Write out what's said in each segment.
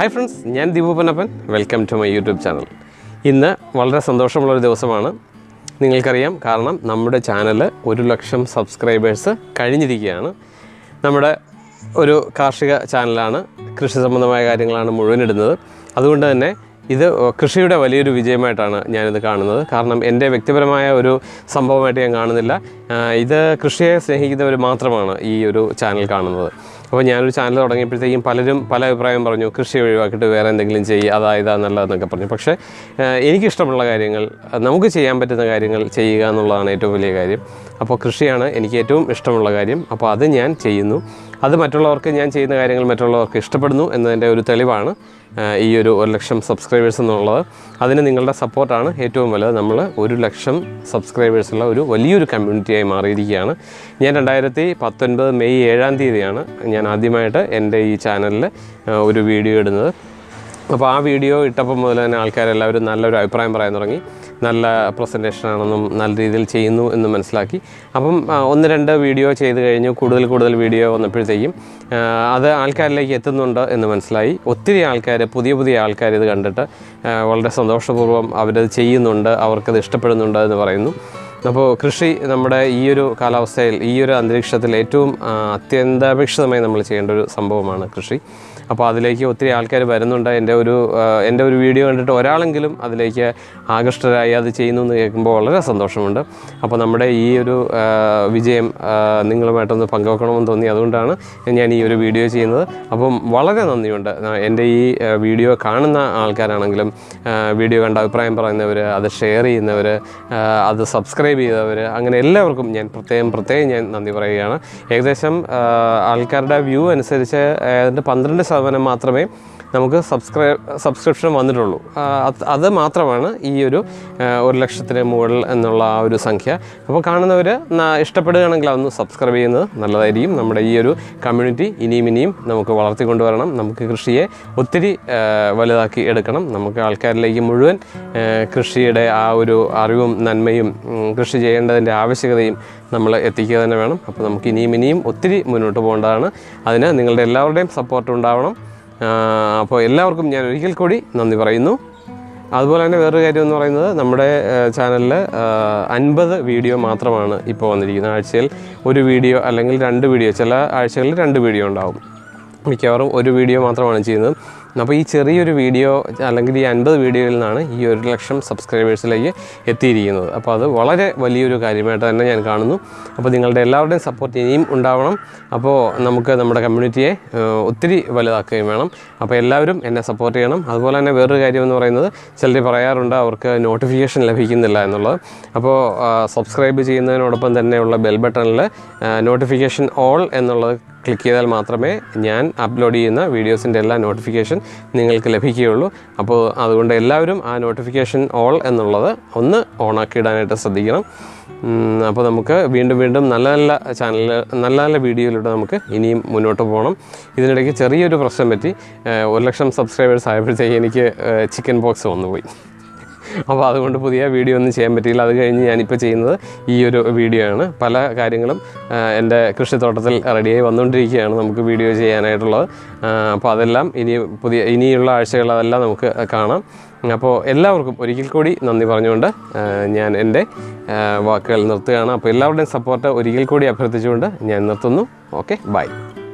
hi friends ഞാൻ Deepu Panappan welcome to my YouTube channel ഇന്ന് വളരെ സന്തോഷമുള്ളൊരു ദിവസമാണ് നിങ്ങൾക്കറിയാം കാരണം നമ്മുടെ ചാനൽ ഒരു ലക്ഷം സബ്സ്ക്രൈബേഴ്സ് കഴിഞ്ഞിരിക്കുകയാണ് നമ്മുടെ ഒരു കാർഷിക ചാനലാണ് കൃഷി സംബന്ധമായ കാര്യങ്ങളാണ് മുഴുവൻ ഇടുന്നത് അതുകൊണ്ട് തന്നെ ഇത് കൃഷിയുടെ വലിയൊരു വിജയമായിട്ടാണ് ഞാനിത് കാണുന്നത് കാരണം എൻ്റെ വ്യക്തിപരമായ ഒരു സംഭവമായിട്ട് ഞാൻ കാണുന്നില്ല ആ, ഇത് കൃഷിയെ സ്നേഹിക്കുന്നവർ മാത്രമാണ് ഈ ഒരു ചാനൽ കാണുന്നത് അപ്പോൾ ഞാനൊരു ചാനൽ തുടങ്ങിയപ്പോഴത്തേക്കും പലരും പല അഭിപ്രായം പറഞ്ഞു കൃഷി ഒഴിവാക്കിയിട്ട് വേറെ എന്തെങ്കിലും ചെയ്യുക അതാ ഇതാ നല്ലതെന്നൊക്കെ പറഞ്ഞു പക്ഷേ ആ, എനിക്കിഷ്ടമുള്ള കാര്യങ്ങൾ ആ, നമുക്ക് ചെയ്യാൻ പറ്റുന്ന കാര്യങ്ങൾ ചെയ്യുക എന്നുള്ളതാണ് ഏറ്റവും വലിയ കാര്യം അപ്പോൾ കൃഷിയാണ് എനിക്ക് ഏറ്റവും ഇഷ്ടമുള്ള കാര്യം അപ്പോൾ അത് ഞാൻ ചെയ്യുന്നു അത് മറ്റുള്ളവർക്ക് ഞാൻ ചെയ്യുന്ന കാര്യങ്ങൾ മറ്റുള്ളവർക്ക് ഇഷ്ടപ്പെടുന്നു എന്നതിൻ്റെ ഒരു തെളിവാണ് ആ, ഈ ഒരു ഒരു ലക്ഷം സബ്സ്ക്രൈബേഴ്സ് എന്നുള്ളത് അതിന് നിങ്ങളുടെ സപ്പോർട്ടാണ് ഏറ്റവും വലുത് നമ്മൾ ഒരു ലക്ഷം സബ്സ്ക്രൈബേഴ്സുള്ള ഒരു വലിയൊരു കമ്മ്യൂണിറ്റിയായി മാറിയിരിക്കുകയാണ് ഞാൻ രണ്ടായിരത്തി പത്തൊൻപത് മെയ് ഏഴാം തീയതിയാണ് ഞാൻ ആദ്യമായിട്ട് എൻ്റെ ഈ ചാനലിൽ ഒരു വീഡിയോ ഇടുന്നത് അപ്പോൾ ആ വീഡിയോ ഇട്ടപ്പോൾ മുതൽ തന്നെ ആൾക്കാരെല്ലാവരും നല്ലൊരു അഭിപ്രായം പറയാൻ തുടങ്ങി നല്ല പ്രസൻറ്റേഷൻ ആണെന്നും നല്ല രീതിയിൽ ചെയ്യുന്നു എന്ന് മനസ്സിലാക്കി അപ്പം ആ, ഒന്ന് രണ്ട് വീഡിയോ ചെയ്ത് കഴിഞ്ഞു കൂടുതൽ കൂടുതൽ വീഡിയോ വന്നപ്പോഴത്തേക്കും ആ, അത് ആൾക്കാരിലേക്ക് എത്തുന്നുണ്ട് എന്ന് മനസ്സിലായി ഒത്തിരി ആൾക്കാർ പുതിയ പുതിയ ആൾക്കാർ ഇത് കണ്ടിട്ട് ആ, വളരെ സന്തോഷപൂർവ്വം അവരത് ചെയ്യുന്നുണ്ട് അവർക്കത് ഇഷ്ടപ്പെടുന്നുണ്ട് എന്ന് പറയുന്നു അപ്പോൾ കൃഷി നമ്മുടെ ഈ ഒരു കാലാവസ്ഥയിൽ ഈ ഒരു അന്തരീക്ഷത്തിൽ ഏറ്റവും ആ, അത്യന്താപേക്ഷിതമായി നമ്മൾ ചെയ്യേണ്ട ഒരു സംഭവമാണ് കൃഷി അപ്പോൾ അതിലേക്ക് ഒത്തിരി ആൾക്കാർ വരുന്നുണ്ട് എൻ്റെ ഒരു ആ, എൻ്റെ ഒരു വീഡിയോ കണ്ടിട്ട് ഒരാളെങ്കിലും അതിലേക്ക് ആകൃഷ്ടരായി അത് ചെയ്യുന്നു എന്ന് കേൾക്കുമ്പോൾ വളരെ സന്തോഷമുണ്ട് അപ്പോൾ നമ്മുടെ ഈ ഒരു ആ, വിജയം ആ, നിങ്ങളുമായിട്ടൊന്ന് പങ്കുവെക്കണമെന്ന് തോന്നി അതുകൊണ്ടാണ് ഞാൻ ഈ ഒരു വീഡിയോ ചെയ്യുന്നത് അപ്പം വളരെ നന്ദിയുണ്ട് ആ, എൻ്റെ ഈ ആ, വീഡിയോ കാണുന്ന ആൾക്കാരാണെങ്കിലും ആ, വീഡിയോ കണ്ട അഭിപ്രായം പറയുന്നവർ അത് ഷെയർ ചെയ്യുന്നവർ അത് സബ്സ്ക്രൈബ് ചെയ്തവർ അങ്ങനെ എല്ലാവർക്കും ഞാൻ പ്രത്യേകം പ്രത്യേകം ഞാൻ നന്ദി പറയുകയാണ് ഏകദേശം ആ, ആൾക്കാരുടെ വ്യൂ അനുസരിച്ച് ഏതാണ്ട് പന്ത്രണ്ട് ശതമാനം മാത്രമേ നമുക്ക് സബ്സ്ക്രൈബ് സബ്സ്ക്രിപ്ഷൻ വന്നിട്ടുള്ളൂ ആ, അത് അത് മാത്രമാണ് ഈ ഒരു ആ, ഒരു ലക്ഷത്തിന് മുകളിൽ എന്നുള്ള ആ ഒരു സംഖ്യ അപ്പോൾ കാണുന്നവർ ഇഷ്ടപ്പെടുകയാണെങ്കിൽ അതൊന്ന് സബ്സ്ക്രൈബ് ചെയ്യുന്നത് നല്ലതായിരിക്കും നമ്മുടെ ഈ ഒരു കമ്മ്യൂണിറ്റി ഇനിയും ഇനിയും നമുക്ക് വളർത്തിക്കൊണ്ടുവരണം നമുക്ക് കൃഷിയെ ഒത്തിരി ആ, വലുതാക്കി എടുക്കണം നമുക്ക് ആൾക്കാരിലേക്ക് മുഴുവൻ ആ, കൃഷിയുടെ ആ ഒരു അറിവും നന്മയും ഉം, കൃഷി ചെയ്യേണ്ടതിൻ്റെ ആവശ്യകതയും നമ്മൾ എത്തിക്കുക തന്നെ വേണം അപ്പോൾ നമുക്ക് ഇനിയും ഇനിയും ഒത്തിരി മുന്നോട്ട് പോകേണ്ടതാണ് അതിന് നിങ്ങളുടെ എല്ലാവരുടെയും സപ്പോർട്ട് ഉണ്ടാവണം ആ, അപ്പോൾ എല്ലാവർക്കും ഞാൻ ഒരിക്കൽ കൂടി നന്ദി പറയുന്നു അതുപോലെ തന്നെ വേറൊരു കാര്യം എന്ന് പറയുന്നത് നമ്മുടെ ചാനലിൽ അൻപത് വീഡിയോ മാത്രമാണ് ഇപ്പോൾ വന്നിരിക്കുന്നത് ആഴ്ചയിൽ ഒരു വീഡിയോ അല്ലെങ്കിൽ രണ്ട് വീഡിയോ ചില ആഴ്ചകളിൽ രണ്ട് വീഡിയോ ഉണ്ടാവും മിക്കവാറും ഒരു വീഡിയോ മാത്രമാണ് ചെയ്യുന്നത് അപ്പോൾ ഈ ചെറിയൊരു വീഡിയോ അല്ലെങ്കിൽ ഈ അൻപത് വീഡിയോയിൽ നിന്നാണ് ഈ ഒരു ലക്ഷം സബ്സ്ക്രൈബേഴ്സിലേക്ക് എത്തിയിരിക്കുന്നത് അപ്പോൾ അത് വളരെ വലിയൊരു കാര്യമായിട്ട് തന്നെ ഞാൻ കാണുന്നു അപ്പോൾ നിങ്ങളുടെ എല്ലാവരുടെയും സപ്പോർട്ട് ഇനിയും ഉണ്ടാവണം അപ്പോൾ നമുക്ക് നമ്മുടെ കമ്മ്യൂണിറ്റിയെ ഏഹ്, ഒത്തിരി വലുതാക്കുകയും വേണം അപ്പോൾ എല്ലാവരും എന്നെ സപ്പോർട്ട് ചെയ്യണം അതുപോലെ തന്നെ വേറൊരു കാര്യം എന്ന് പറയുന്നത് ചിലർ പറയാറുണ്ട് അവർക്ക് നോട്ടിഫിക്കേഷൻ ലഭിക്കുന്നില്ല എന്നുള്ളത് അപ്പോൾ സബ്സ്ക്രൈബ് ചെയ്യുന്നതിനോടൊപ്പം തന്നെയുള്ള ബെൽ ബട്ടണിൽ നോട്ടിഫിക്കേഷൻ ഓൾ എന്നുള്ളത് ക്ലിക്ക് ചെയ്താൽ മാത്രമേ ഞാൻ അപ്ലോഡ് ചെയ്യുന്ന വീഡിയോസിൻ്റെ എല്ലാ നോട്ടിഫിക്കേഷൻ നിങ്ങൾക്ക് ലഭിക്കുകയുള്ളൂ അപ്പോൾ അതുകൊണ്ട് എല്ലാവരും ആ നോട്ടിഫിക്കേഷൻ ഓൾ എന്നുള്ളത് ഒന്ന് ഓണാക്കി ഇടാനായിട്ട് ശ്രദ്ധിക്കണം ഉം, അപ്പോൾ നമുക്ക് വീണ്ടും വീണ്ടും നല്ല നല്ല ചാനൽ നല്ല നല്ല വീഡിയോയിലൂടെ നമുക്ക് ഇനിയും മുന്നോട്ട് പോകണം ഇതിനിടയ്ക്ക് ചെറിയൊരു പ്രശ്നം പറ്റി ഏഹ്, ഒരു ലക്ഷം സബ്സ്ക്രൈബേഴ്സ് ആയപ്പോഴത്തേക്ക് എനിക്ക് ചിക്കൻ ബോക്സ് വന്നുപോയി അപ്പോൾ അതുകൊണ്ട് പുതിയ വീഡിയോ ഒന്നും ചെയ്യാൻ പറ്റിയില്ല അത് കഴിഞ്ഞ് ഞാനിപ്പോൾ ചെയ്യുന്നത് ഈ ഒരു വീഡിയോ ആണ് പല കാര്യങ്ങളും ആ, എൻ്റെ കൃഷിത്തോട്ടത്തിൽ റെഡിയായി വന്നുകൊണ്ടിരിക്കുകയാണ് നമുക്ക് വീഡിയോ ചെയ്യാനായിട്ടുള്ളത് ആ, അപ്പോൾ അതെല്ലാം ഇനി പുതിയ ഇനിയുള്ള ആഴ്ചകൾ അതെല്ലാം നമുക്ക് കാണാം അപ്പോൾ എല്ലാവർക്കും ഒരിക്കൽ കൂടി നന്ദി പറഞ്ഞുകൊണ്ട് ആ, ഞാൻ എൻ്റെ ആ, വാക്കുകൾ നിർത്തുകയാണ് അപ്പോൾ എല്ലാവരുടെയും സപ്പോർട്ട് ഒരിക്കൽ കൂടി അഭ്യർത്ഥിച്ചുകൊണ്ട് ഞാൻ നിർത്തുന്നു ഓക്കെ ബൈ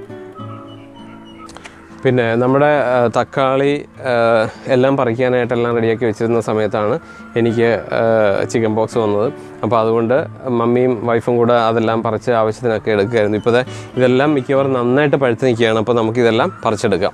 പിന്നെ നമ്മുടെ ആ, തക്കാളി ആ, എല്ലാം പറിക്കാനായിട്ടെല്ലാം റെഡിയാക്കി വെച്ചിരുന്ന സമയത്താണ് എനിക്ക് ചിക്കൻ ബോക്സ് വന്നത് അപ്പോൾ അതുകൊണ്ട് മമ്മിയും വൈഫും കൂടെ അതെല്ലാം പറിച്ച് ആവശ്യത്തിനൊക്കെ എടുക്കുകയായിരുന്നു ഇപ്പോൾ ദേ ഇതെല്ലാം മിക്കവാറും നന്നായിട്ട് പഴുത്ത് നിൽക്കുകയാണ് അപ്പോൾ നമുക്കിതെല്ലാം പറിച്ചെടുക്കാം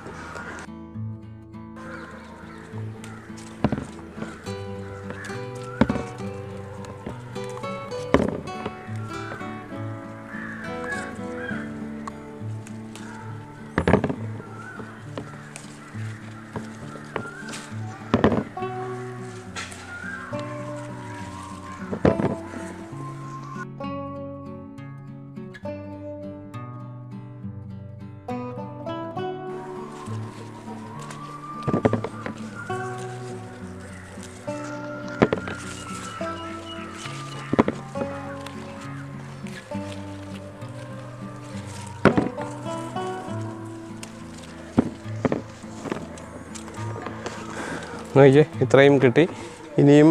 നോക്കിയേ ഇത്രയും കിട്ടി ഇനിയും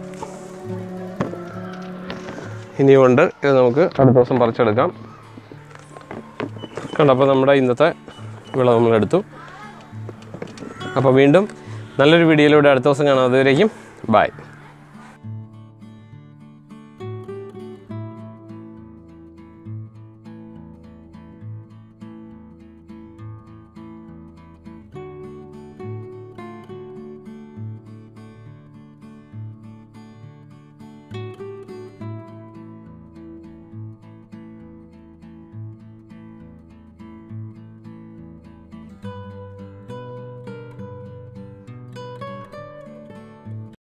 ഇനിയും ഉണ്ട് ഇത് നമുക്ക് അടുത്ത ദിവസം പറിച്ചെടുക്കാം കണ്ടോ അപ്പോൾ നമ്മുടെ ഇന്നത്തെ വിളവ് നമ്മളെടുത്തു അപ്പോൾ വീണ്ടും നല്ലൊരു വീഡിയോയിലൂടെ അടുത്ത ദിവസം കാണാം അതുവരേക്കും ബായ്